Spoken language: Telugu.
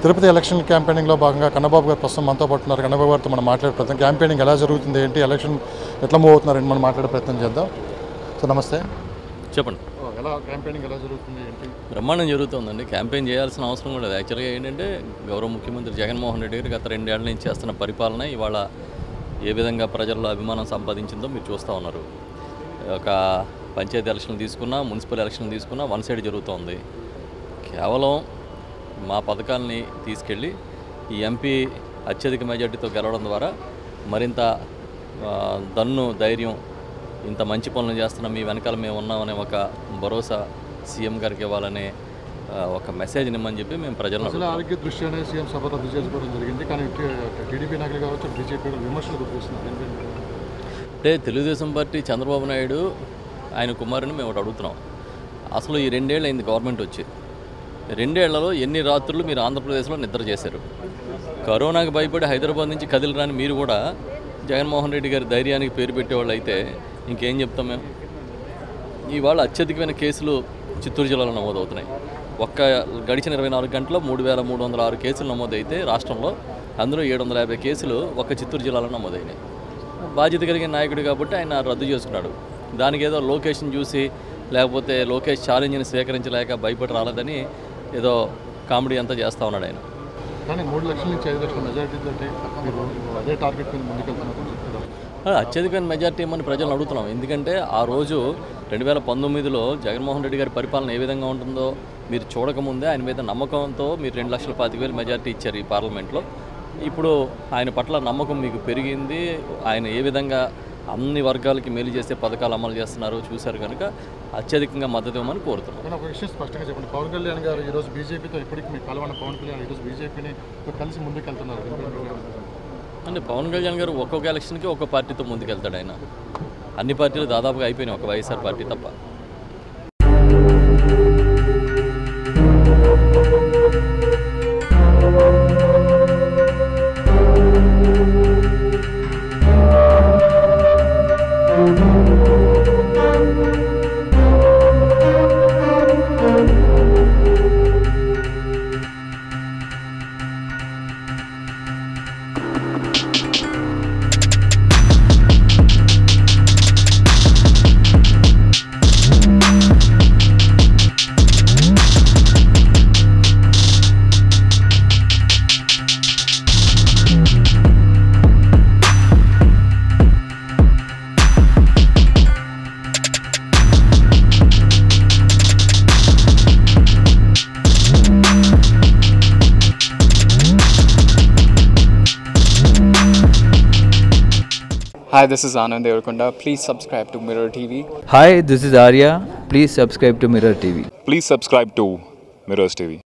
తిరుపతి ఎలక్షన్ క్యాంపెయినింగ్లో భాగంగా కన్నబాబు గారు ప్రస్తుతం మనతో పాటు ఉన్నారు కన్నబాబు గారితో మనం మాట్లాడే ప్రయత్నం క్యాంపెయినింగ్ ఎలా జరుగుతుంది ఏంటి ఎలక్షన్ ఎట్లా మూవ్ అవుతున్నారని మనం మాట్లాడే ప్రయత్నం చేద్దాం సో నమస్తే చెప్పండి ఎలా క్యాంపెయినింగ్ ఎలా జరుగుతుంది ఏంటి బ్రహ్మాండం జరుగుతుందండి క్యాంపెయిన్ చేయాల్సిన అవసరం కూడా లేదు యాక్చువల్గా ఏంటంటే గౌరవ ముఖ్యమంత్రి జగన్మోహన్ రెడ్డి గారు గత రెండేళ్ల నుంచి చేస్తున్న పరిపాలన ఇవాళ ఏ విధంగా ప్రజల్లో అభిమానం సంపాదించిందో మీరు చూస్తూ ఉన్నారు ఒక పంచాయతీ ఎలక్షన్ తీసుకున్నా మున్సిపల్ ఎలక్షన్ తీసుకున్నా వన్ సైడ్ జరుగుతోంది కేవలం మా పథకాలని తీసుకెళ్ళి ఈ ఎంపీ అత్యధిక మెజార్టీతో గెలవడం ద్వారా మరింత ఆ, దన్ను ధైర్యం ఇంత మంచి పనులు చేస్తున్న మీ వెనకాల మేము ఉన్నామనే ఒక భరోసా సీఎం గారికి ఇవ్వాలనే ఆ, ఒక మెసేజ్ నిమ్మని చెప్పి మేము ప్రజలను ప్రజల అడుగుతున్నాం. ఆరోగ్య దృష్ట్యానే సీఎం సభ రద్దు చేసుకోవడం జరిగింది కానీ టీడీపీ నాయకులు కావచ్చు బీజేపీ విమర్శలు గుర్తిస్తున్నారు ఏంటి? అంటే తెలుగుదేశం పార్టీ చంద్రబాబు నాయుడు ఆయన కుమారుని మేము ఒకటి అడుగుతున్నాం అసలు ఈ రెండేళ్ళు అయింది గవర్నమెంట్ వచ్చి రెండేళ్లలో ఎన్ని రాత్రులు మీరు ఆంధ్రప్రదేశ్లో నిద్ర చేశారు కరోనాకు భయపడి హైదరాబాద్ నుంచి కదిలిరాని మీరు కూడా జగన్మోహన్ రెడ్డి గారి ధైర్యానికి పేరు పెట్టేవాళ్ళు అయితే ఇంకేం చెప్తాం మేము ఇవాళ అత్యధికమైన కేసులు చిత్తూరు జిల్లాలో నమోదవుతున్నాయి ఒక్క గడిచిన ఇరవై నాలుగు గంటల్లో మూడు వేల మూడు వందల ఆరు కేసులు నమోదైతే రాష్ట్రంలో అందులో ఏడు వందల యాభై కేసులు ఒక్క చిత్తూరు జిల్లాలో నమోదైనాయి బాధ్యత కలిగిన నాయకుడు కాబట్టి ఆయన రద్దు చేసుకున్నాడు దానికి ఏదో లొకేషన్ చూసి లేకపోతే లోకేష్ ఛాలెంజ్ని స్వీకరించలేక భయపడి రాలేదని ఏదో కామెడీ అంతా చేస్తూ ఉన్నాడు ఆయన కానీ మూడు లక్షల నుంచి ఐదు లక్షల మెజారిటీ తోటి మీరు అదే టార్గెట్ మీద ముందుకెళ్తున్నారు చెప్తున్నారు ఆ, అత్యధికమైన మెజార్టీ ఇవ్వమని ప్రజలను అడుగుతున్నాం ఎందుకంటే ఆ రోజు రెండు వేల పంతొమ్మిదిలో జగన్మోహన్ రెడ్డి గారి పరిపాలన ఏ విధంగా ఉంటుందో మీరు చూడకముందే ఆయన మీద నమ్మకంతో మీరు రెండు లక్షల పాతిక వేలు మెజార్టీ ఇచ్చారు ఈ పార్లమెంట్లో ఇప్పుడు ఆయన పట్ల నమ్మకం మీకు పెరిగింది ఆయన ఏ విధంగా అన్ని వర్గాలకి మేలు చేసే పథకాలు అమలు చేస్తున్నారో చూశారు కనుక అత్యధికంగా మద్దతు ఇవ్వమని కోరుతున్నాం కానీ ఒక విషయం స్పష్టంగా చెప్పండి పవన్ కళ్యాణ్ గారు ఈరోజు బీజేపీతో ఇప్పటికి మీ కలవన పవన్ కళ్యాణ్ ఈరోజు బీజేపీని కలిసి ముందుకెళ్తున్నారు అంటే పవన్ కళ్యాణ్ గారు ఒక్కొక్క ఎలక్షన్కి ఒక్కొక్క పార్టీతో ముందుకెళ్తాడు ఆయన అన్ని పార్టీలు దాదాపుగా అయిపోయినాయి ఒక వైఎస్ఆర్ పార్టీ తప్ప Hi, this is Anand Devarakonda. Please subscribe to Mirror TV. Hi, this is Arya. Please subscribe to Mirror TV. Please subscribe to Mirrors TV.